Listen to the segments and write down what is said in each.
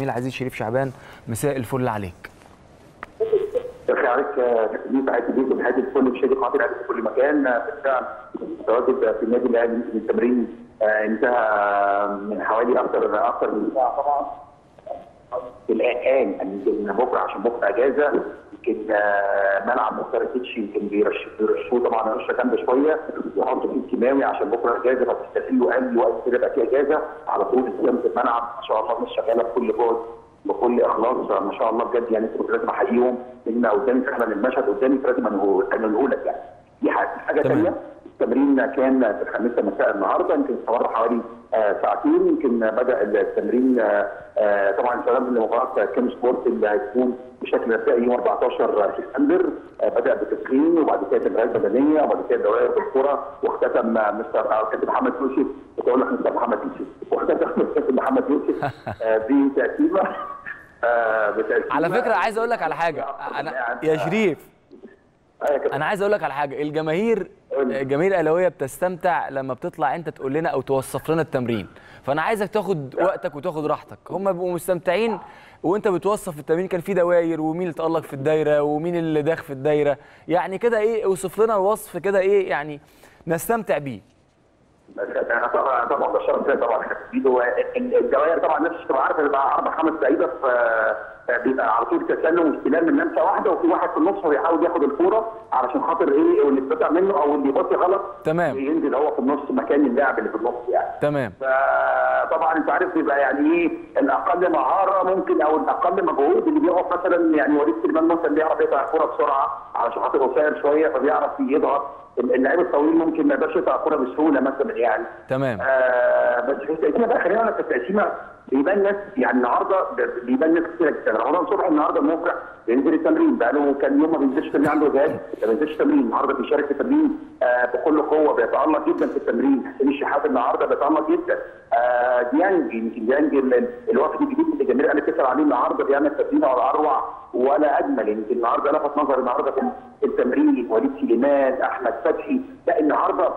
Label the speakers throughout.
Speaker 1: العزيز شريف شعبان مساء الفل عليك
Speaker 2: شكرا عليك تكليف عايز بيك وتحياتي لكل مشاهدي قناه الاهلي في كل مكان بالفعل التواجد في النادي الاهلي يمكن التمرين انتهى من حوالي اكثر اكثر من ساعه طبعا الان يمكن بكره عشان بكره اجازه يمكن ملعب مختار التتش يمكن بيرشوه طبعا رشه جامده شويه ويحطوا فيه الكيماوي عشان بكره اجازه فتستغلوا اقل وقت كده يبقى فيه اجازه على طول استلامه الملعب ما شاء الله الناس شغاله بكل جهد بكل اخلاص ما شاء الله بجد يعني كنت لازم احييهم لان قدامي فعلا المشهد قدامي لازم انقله لك يعني دي حاجه ثانيه التمرين كان في الخامسه مساء النهارده يمكن استمر حوالي آه ساعتين يمكن بدا التمرين آه طبعا استعداد لمباراه كام سبورت اللي هتكون بشكل مبدئي يوم 14 سبتمبر آه بدا بالتسخين وبعد كده تمرينات بدنيه وبعد كده دوائر بالكره واختتم مستر كابتن محمد يوسف كنت اقول لك مستر محمد يوسف واختتم كابتن محمد يوسف بتقسيمه
Speaker 1: على فكره عايز اقول لك على حاجه انا يا شريف انا عايز اقول لك على حاجه الجماهير الجماهير الاهلاويه بتستمتع لما بتطلع انت تقول لنا او توصف لنا التمرين فانا عايزك تاخد وقتك وتاخد راحتك هم بيبقوا مستمتعين وانت بتوصف التمرين كان في دواير ومين اللي تالق في الدايره ومين اللي داخ في الدايره يعني كده ايه اوصف لنا الوصف كده ايه يعني نستمتع بيه
Speaker 2: طبعا طبعا بشرت طبعا الدوائر طبعا الناس تبقى عارفه بيبقى اربع خمس لعيبه في بيبقى على طول تسلم واستلام من لمسه واحده وفي واحد في النص بيحاول ياخد الكوره علشان خاطر ايه واللي اتقطع منه او اللي يبصي غلط
Speaker 1: تمام
Speaker 2: ينزل هو في النص مكان اللاعب اللي في النص يعني
Speaker 1: تمام
Speaker 2: فطبعا انت عارف بيبقى يعني ايه الاقل مهاره ممكن او الاقل مجهود اللي بيقف مثلا يعني وليد سليمان مثلا بيعرف يقطع الكوره بسرعه علشان خاطر قصير شويه فبيعرف يضغط اللعيب الطويل ممكن ما يقدرش يقطع الكوره بسهوله مثلا يعني
Speaker 1: تمام
Speaker 2: آه بس في التقسيمه بقى خلينا في التقسيمه بيبان ناس يعني النهارده بيبان ناس كتير جدا رمضان صبحي النهارده موقع بينزل التمرين بقى له كام يوم ما بينزلش تمرين عنده جهاز ما بينزلش تمرين النهارده بيشارك في التمرين آه بكل قوه بيتالق جدا في التمرين حسين الشحات النهارده بيتالق جدا آه ديانج يمكن ديانج الوفد الجديد اللي الجماهير قالت تسال عليه النهارده بيعمل تمرين ولا اروع ولا اجمل يمكن النهارده لفت نظر النهارده في التمرين وليد سليمان احمد فتحي لا النهارده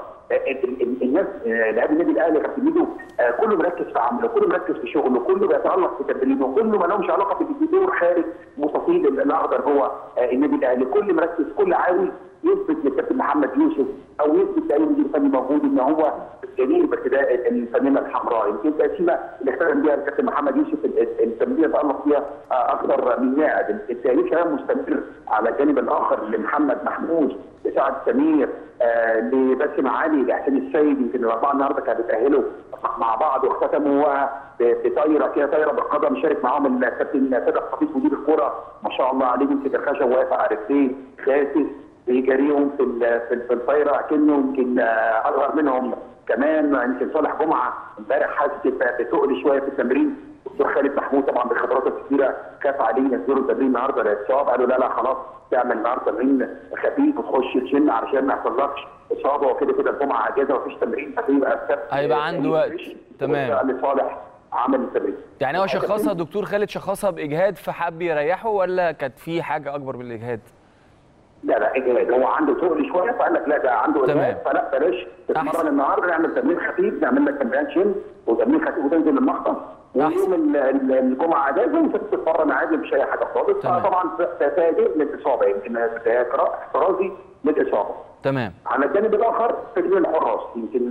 Speaker 2: الناس لاعبي النادي الاهلي كابتن ميدو كله مركز في عمله كله مركز في شغله كله بيتالق في تمرينه كله ما لهمش علاقه بالدور خارج مستطيل الاخضر جوه النادي الاهلي كل مركز كل عاوز يثبت للكابتن محمد يوسف او يثبت لاي مدير فني موجود ان هو جميل بارتداء الفانله الحمراء يمكن التقسيمه اللي اختار بيها الكابتن محمد يوسف التمرين تالق فيها اكثر من لاعب التاريخ كمان مستمر على الجانب الاخر لمحمد محمود لسعد سمير آه لباسم علي لحسين السيد يمكن الاربعه النهارده كانوا بيتاهلوا مع بعض واختتموا بطايره كده طايره بالقدم شارك معاهم الكابتن صدق حفيظ مدير الكوره ما شاء الله عليه يمسك الخشب واقف على رجليه خاسس بيجاريهم في في الطايره اكنه يمكن اصغر منهم كمان يمكن صالح جمعه امبارح حاسس بتقل شويه في التمرين الدكتور خالد محمود طبعا بخبراته الكبيره خاف عليه ينزلوا التمرين النهارده للاصابه قالوا لا لا خلاص تعمل النهارده تمرين خفيف وتخش الجيم علشان ما يحصلكش اصابه وكده كده الجمعه اجازه ومفيش تمرين فهيبقى السبت
Speaker 1: هيبقى عنده وقت تمام
Speaker 2: لصالح عمل التمرين
Speaker 1: يعني هو شخصها دكتور خالد شخصها باجهاد فحب يريحه ولا كانت في حاجه اكبر من الاجهاد؟
Speaker 2: لا لا اجهاد هو عنده تقل شويه فقال لك لا ده عنده اجهاد فلا بلاش تتمرن النهارده نعمل تمرين خفيف نعمل لك تمرين جيم وتمرين خفيف وتنزل المخطط ويوم الجمعه اجازه وانت تتمرن عادي مفيش اي حاجه خالص فطبعا تفاجئ من الاصابه يمكن احترازي للاصابه
Speaker 1: تمام
Speaker 2: على الجانب الاخر تجميل الحراس يمكن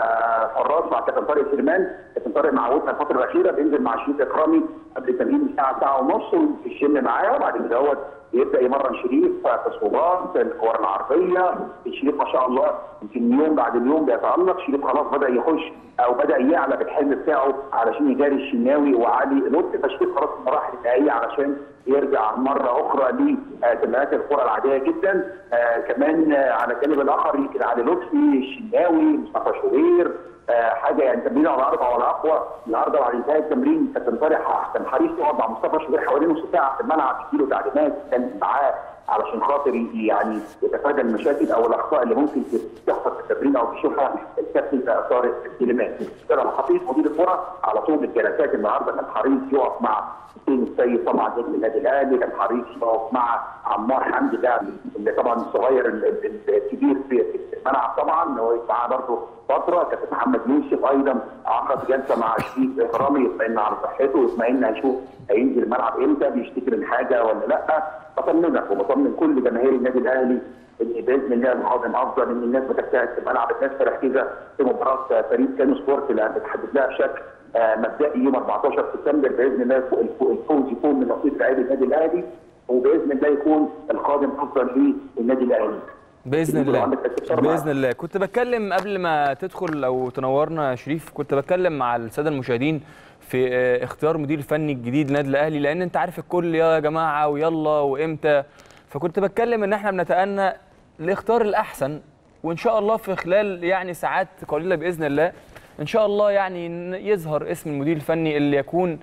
Speaker 2: حراس مع كابتن طارق سليمان كابتن طارق معودنا الفتره الاخيره بينزل مع شريف اكرامي قبل التمرين بساعه ساعه ونص في الجيم معاه وبعد كده هو يبدا يمرن شريف تصويبات الكور العرضيه شريف ما شاء الله يمكن يوم بعد اليوم بيتالق شريف خلاص بدا يخش او بدا يعلى بالحلم بتاعه علشان يجاري الشناوي وعلي لطفي فشريف خلاص المراحل النهائيه علشان يرجع مره اخرى لتمرينات الكره العاديه جدا آه كمان آه على الجانب الاخر يمكن علي لطفي الشناوي مصطفى شوبير آه حاجه يعني تمرين على اربع ولا اقوى النهارده بعد انتهاء التمرين كابتن طارق كان حريص يقعد مع مصطفى شوبير حوالي نص ساعه في الملعب يديله تعليمات كان معاه علشان خاطر يعني يتفادى المشاكل او الاخطاء اللي ممكن تحصل في التمرين او تشوفها الكابتن طارق سليمان. كان الحفيظ مدير الكره على طول الجلسات النهارده كان حريص يقف مع حسين السيد طبعا نجم النادي الاهلي كان حريص يقف مع عمار حمدي ده اللي طبعا الصغير الكبير في الملعب طبعا هو معاه برضه فتره كابتن محمد يوسف ايضا عقد جلسه مع شريف اكرامي يطمئن على صحته يطمئن هنشوف هينزل الملعب امتى بيشتكي من حاجه ولا لا بطمنك وبطمن كل جماهير النادي الاهلي ان باذن الله القادم افضل ان الناس بتجتهد في الملعب الناس تركيزها في مباراه فريق كانو سبورت اللي هتتحدد لها بشكل مبدئي يوم 14 سبتمبر باذن الله الفوز يكون من نصيب لاعبي النادي الاهلي وباذن الله يكون القادم افضل للنادي الاهلي.
Speaker 1: باذن الله باذن الله كنت بتكلم قبل ما تدخل او تنورنا يا شريف كنت بتكلم مع الساده المشاهدين في اختيار مدير فني الجديد للنادي الاهلي لان انت عارف الكل يا جماعه ويلا وامتى فكنت بتكلم ان احنا بنتأنى لاختيار الاحسن وان شاء الله في خلال يعني ساعات قليله باذن الله ان شاء الله يعني يظهر اسم المدير الفني اللي يكون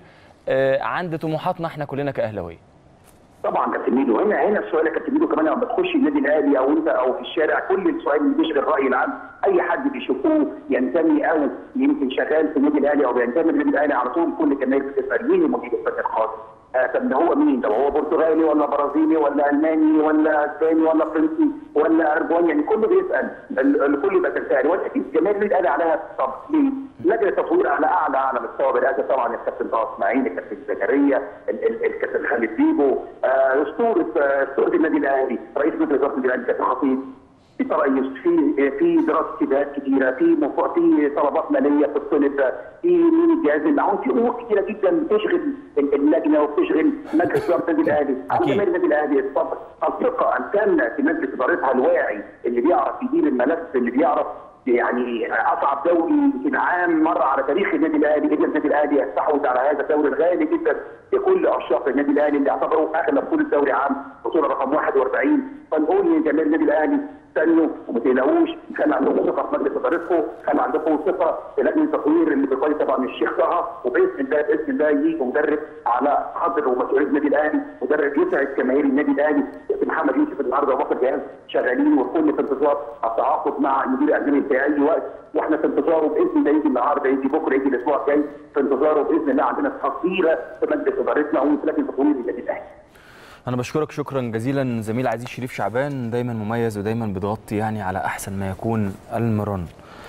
Speaker 1: عند طموحاتنا احنا كلنا كاهلاويه
Speaker 2: طبعا كابتن ميدو هنا هنا السؤال يا كابتن ميدو كمان لما بتخش النادي الاهلي او انت او في الشارع كل السؤال اللي بيشغل الراي العام اي حد بيشوفوه ينتمي او يمكن شغال في النادي الاهلي او بينتمي للنادي الاهلي على طول كل الجماهير بتسال مين المدير الفني الخاص؟ آه طب هو مين؟ طب هو برتغالي ولا برازيلي ولا الماني ولا اسباني ولا فرنسي ولا ارجواني يعني كله بيسال الكل يبقى تسال واكيد جماهير النادي الاهلي عليها طب ليه؟ لجنه التطوير على اعلى اعلى مستوى برئاسه طبعا الكابتن طه اسماعيل الكابتن زكريا الكابتن خالد بيبو اسطوره اسطوره النادي الاهلي رئيس مجلس اداره النادي الاهلي كابتن خطيب في تريث في في دراسه اجتهادات كثيره في مف... في طلبات ماليه بتطلب في مين الجهاز المعاون في امور كثيره جدا بتشغل اللجنه وبتشغل مجلس اداره النادي الاهلي على جماهير النادي الاهلي الصبر الثقه الكامله في مجلس ادارتها الواعي اللي بيعرف يدير الملف اللي بيعرف يعني اصعب دوري يمكن عام مر على تاريخ النادي الاهلي قدر النادي الاهلي يستحوذ على هذا الدوري الغالي جدا لكل عشاق النادي الاهلي اللي اعتبره اغلى بطوله دوري عام بطوله رقم 41 فنقول لجماهير النادي الاهلي استنوا وما تقلقوش خلي عندكم ثقه في مجلس ادارتكم خلي عندكم ثقه في لجنه التطوير اللي بقياده طبعا الشيخ طه وباذن الله باذن الله يجي مدرب على قدر ومسؤوليه النادي الاهلي مدرب يسعد جماهير النادي الاهلي محمد يوسف النهارده وبكر جهاز شغالين والكل في انتظار التعاقد مع المدير الاعلامي في اي وقت واحنا في انتظاره باذن الله يجي النهارده يجي بكره يجي الاسبوع الجاي في انتظاره باذن الله عندنا تحضيره في مجلس ادارتنا وفي لجنه التطوير للنادي الاهلي
Speaker 1: انا بشكرك شكرا جزيلا زميل عزيز شريف شعبان دايما مميز ودايما بيغطي يعني على احسن ما يكون المران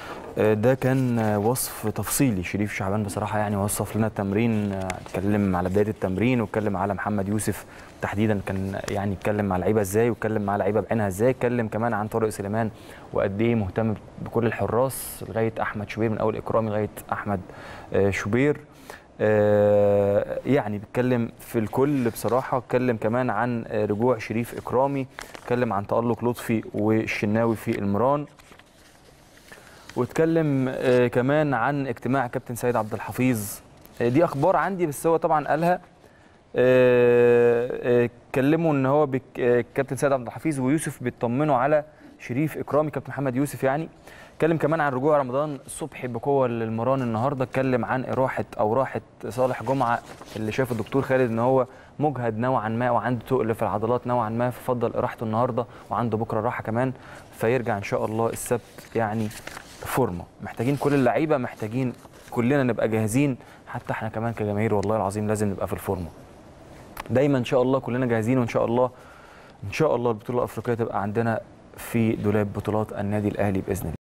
Speaker 1: ده كان وصف تفصيلي شريف شعبان بصراحه يعني وصف لنا التمرين اتكلم على بدايه التمرين واتكلم على محمد يوسف تحديدا كان يعني اتكلم مع اللعيبه ازاي واتكلم مع لعيبه بعينها ازاي اتكلم كمان عن طارق سليمان وقد ايه مهتم بكل الحراس لغايه احمد شوبير من اول اكرامي لغايه احمد شوبير يعني بيتكلم في الكل بصراحه اتكلم كمان عن رجوع شريف اكرامي اتكلم عن تالق لطفي والشناوي في المران واتكلم كمان عن اجتماع كابتن سيد عبد الحفيظ دي اخبار عندي بس هو طبعا قالها اتكلموا ان هو كابتن سيد عبد الحفيظ ويوسف بيطمنوا على شريف اكرامي كابتن محمد يوسف يعني اتكلم كمان عن رجوع رمضان صبحي بقوه للمران النهارده اتكلم عن راحه او راحه صالح جمعه اللي شاف الدكتور خالد ان هو مجهد نوعا ما وعنده تقل في العضلات نوعا ما ففضل راحته النهارده وعنده بكره راحه كمان فيرجع ان شاء الله السبت يعني فورمه محتاجين كل اللعيبه محتاجين كلنا نبقى جاهزين حتى احنا كمان كجماهير والله العظيم لازم نبقى في الفورمه دايما ان شاء الله كلنا جاهزين وان شاء الله ان شاء الله البطوله الافريقيه تبقى عندنا في دولاب بطولات النادي الاهلي باذن الله